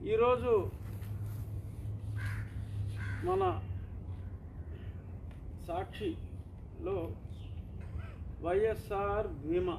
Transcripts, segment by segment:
ఈరోజు మన సాక్షిలో వైఎస్ఆర్ బీమా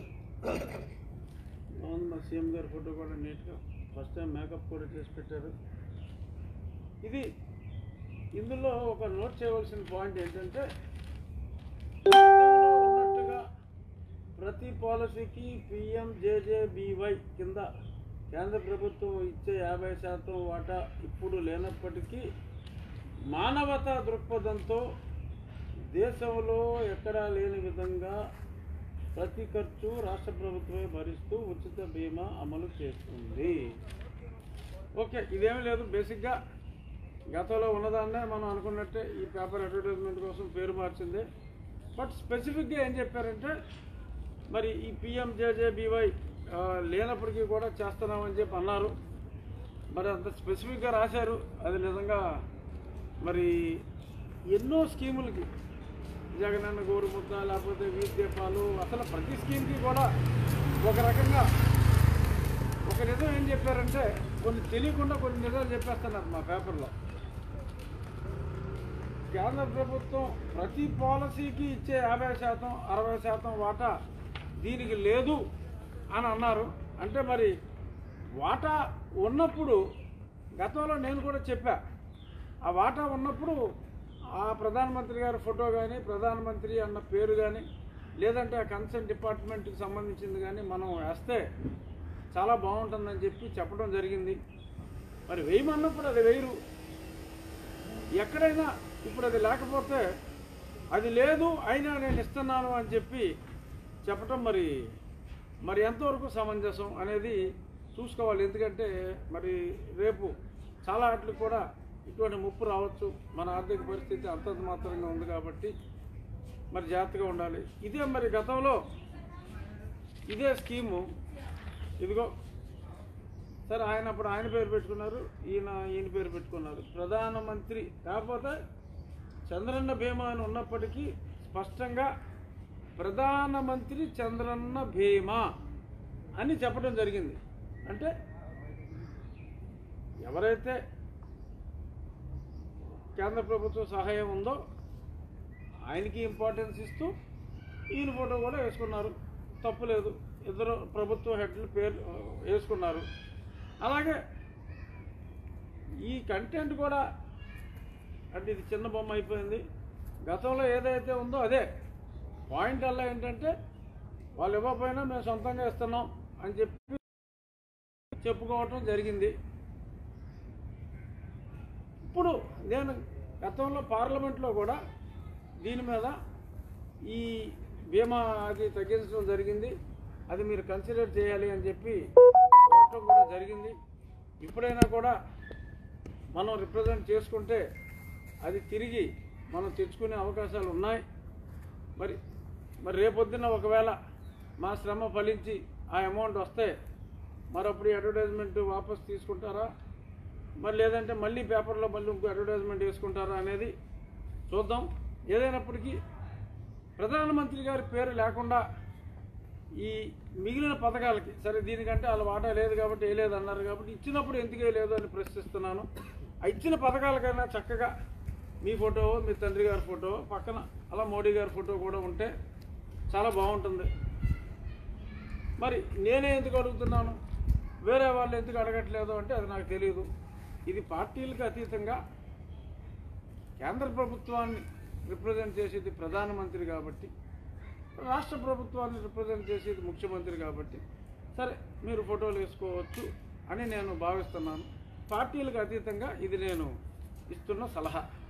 బాగుంది మా సీఎం గారి ఫోటో కూడా నీట్గా ఫస్ట్ టైం మేకప్ కూడా చేసి పెట్టారు ఇది ఇందులో ఒక నోట్ చేయవలసిన పాయింట్ ఏంటంటే గతంలో ఉన్నట్టుగా ప్రతి పాలసీకి పిఎంజేజేబీవై కింద కేంద్ర ప్రభుత్వం ఇచ్చే యాభై శాతం వాటా ఇప్పుడు లేనప్పటికీ మానవతా దృక్పథంతో దేశంలో ఎక్కడా లేని విధంగా ప్రతి ఖర్చు రాష్ట్ర ప్రభుత్వమే భరిస్తూ ఉచిత బీమా అమలు చేస్తుంది ఓకే ఇదేమీ లేదు బేసిక్గా గతంలో ఉన్నదాన్నే మనం అనుకున్నట్టే ఈ పేపర్ అడ్వర్టైజ్మెంట్ కోసం పేరు మార్చింది బట్ స్పెసిఫిక్గా ఏం చెప్పారంటే మరి ఈ పిఎంజేజేబీవై లేనప్పటికీ కూడా చేస్తున్నామని చెప్పి అన్నారు మరి అంత స్పెసిఫిక్గా రాశారు అది నిజంగా మరి ఎన్నో స్కీములకి జగనన్న గోరుముద్ద లేకపోతే వీద్యపాలు అసలు ప్రతి స్కీమ్కి కూడా ఒక రకంగా ఒక నిజం ఏం చెప్పారంటే కొన్ని తెలియకుండా కొన్ని నిజాలు చెప్పేస్తున్నారు మా పేపర్లో కేంద్ర ప్రభుత్వం ప్రతి పాలసీకి ఇచ్చే యాభై శాతం అరవై శాతం వాటా దీనికి లేదు అని అన్నారు అంటే మరి వాటా ఉన్నప్పుడు గతంలో నేను కూడా చెప్పా ఆ వాటా ఉన్నప్పుడు ఆ ప్రధానమంత్రి గారి ఫోటో కానీ ప్రధానమంత్రి అన్న పేరు కానీ లేదంటే ఆ కన్సర్న్ డిపార్ట్మెంట్కి సంబంధించింది కానీ మనం వేస్తే చాలా బాగుంటుందని చెప్పి చెప్పడం జరిగింది మరి వేయమన్నప్పుడు అది వేయరు ఎక్కడైనా ఇప్పుడు అది లేకపోతే అది లేదు అయినా నేను ఇస్తున్నాను అని చెప్పి చెప్పటం మరి మరి ఎంతవరకు సమంజసం అనేది చూసుకోవాలి ఎందుకంటే మరి రేపు చాలా వాటికి కూడా ఇటువంటి ముప్పు రావచ్చు మన ఆర్థిక పరిస్థితి అంతంత మాత్రంగా ఉంది కాబట్టి మరి జాగ్రత్తగా ఉండాలి ఇదే మరి గతంలో ఇదే స్కీము ఇదిగో సరే ఆయన అప్పుడు ఆయన పేరు పెట్టుకున్నారు ఈయన ఈయన పేరు పెట్టుకున్నారు ప్రధానమంత్రి కాకపోతే చంద్రన్న బీమా అని ఉన్నప్పటికీ స్పష్టంగా ప్రధానమంత్రి చంద్రన్న బీమా అని చెప్పడం జరిగింది అంటే ఎవరైతే కేంద్ర ప్రభుత్వ సహాయం ఉందో ఆయనకి ఇంపార్టెన్స్ ఇస్తూ ఈయన ఫోటో కూడా వేసుకున్నారు తప్పులేదు ఇద్దరు ప్రభుత్వ హెడ్లు పేరు ఆ, వేసుకున్నారు అలాగే ఈ కంటెంట్ కూడా అంటే ఇది చిన్న బొమ్మ అయిపోయింది గతంలో ఏదైతే ఉందో అదే పాయింట్ అలా ఏంటంటే వాళ్ళు ఇవ్వకపోయినా మేము సొంతంగా ఇస్తున్నాం అని చెప్పి చెప్పుకోవటం జరిగింది ఇప్పుడు నేను గతంలో పార్లమెంట్లో కూడా దీని మీద ఈ బీమా అది తగ్గించడం జరిగింది అది మీరు కన్సిడర్ చేయాలి అని చెప్పి కోరటం కూడా జరిగింది ఇప్పుడైనా కూడా మనం రిప్రజెంట్ చేసుకుంటే అది తిరిగి మనం తెచ్చుకునే అవకాశాలు ఉన్నాయి మరి మరి రేపొద్దున ఒకవేళ మా శ్రమ ఫలించి ఆ అమౌంట్ వస్తే మరి అప్పుడు ఈ అడ్వర్టైజ్మెంట్ వాపస్ తీసుకుంటారా మరి లేదంటే మళ్ళీ పేపర్లో మళ్ళీ ఇంకో అడ్వర్టైజ్మెంట్ వేసుకుంటారా అనేది చూద్దాం ఏదైనప్పటికీ ప్రధానమంత్రి గారి పేరు లేకుండా ఈ మిగిలిన పథకాలకి సరే దీనికంటే వాళ్ళ వాటా లేదు కాబట్టి వేయలేదు అన్నారు కాబట్టి ఇచ్చినప్పుడు ఎందుకు వేయలేదు అని ప్రశ్నిస్తున్నాను ఆ ఇచ్చిన పథకాలకైనా చక్కగా మీ ఫోటో మీ తండ్రి గారి ఫోటో పక్కన అలా మోడీ గారి ఫోటో కూడా ఉంటే చాలా బాగుంటుంది మరి నేనే ఎందుకు అడుగుతున్నాను వేరే వాళ్ళు ఎందుకు అడగట్లేదు అంటే అది నాకు తెలియదు ఇది పార్టీలకు అతీతంగా కేంద్ర ప్రభుత్వాన్ని రిప్రజెంట్ చేసేది ప్రధానమంత్రి కాబట్టి రాష్ట్ర ప్రభుత్వాన్ని రిప్రజెంట్ చేసేది ముఖ్యమంత్రి కాబట్టి సరే మీరు ఫోటోలు వేసుకోవచ్చు అని నేను భావిస్తున్నాను పార్టీలకు అతీతంగా ఇది నేను ఇస్తున్న సలహా